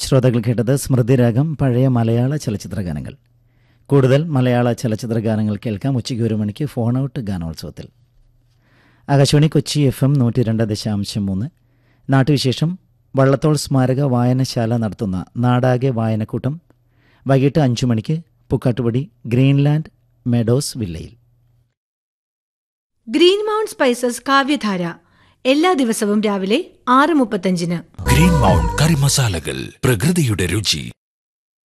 ശ്രോതാക്കൾ കേട്ടത് സ്മൃതിരാഗം പഴയ മലയാള ചലച്ചിത്ര ഗാനങ്ങൾ കൂടുതൽ മലയാള ചലച്ചിത്ര ഗാനങ്ങൾ കേൾക്കാം ഉച്ചയ്ക്ക് ഒരു മണിക്ക് ഫോൺ ഔട്ട് ഗാനോത്സവത്തിൽ ആകാശവാണി കൊച്ചി എഫ് എം നൂറ്റി രണ്ട് ദശാംശം മൂന്ന് നാട്ടുവിശേഷം വള്ളത്തോൾ സ്മാരക വായനശാല നടത്തുന്ന നാടാകെ വായനക്കൂട്ടം വൈകിട്ട് അഞ്ചു മണിക്ക് പുക്കാട്ടുപടി ഗ്രീൻലാൻഡ് മെഡോസ് വില്ലയിൽ ഗ്രീൻ മൗണ്ട് സ്പൈസസ് കാവ്യധാര എല്ലാ ദിവസവും രാവിലെ ആറ് മുപ്പത്തഞ്ചിന് ഗ്രീൻ മൗണ്ട് കറി മസാലകൾ പ്രകൃതിയുടെ രുചി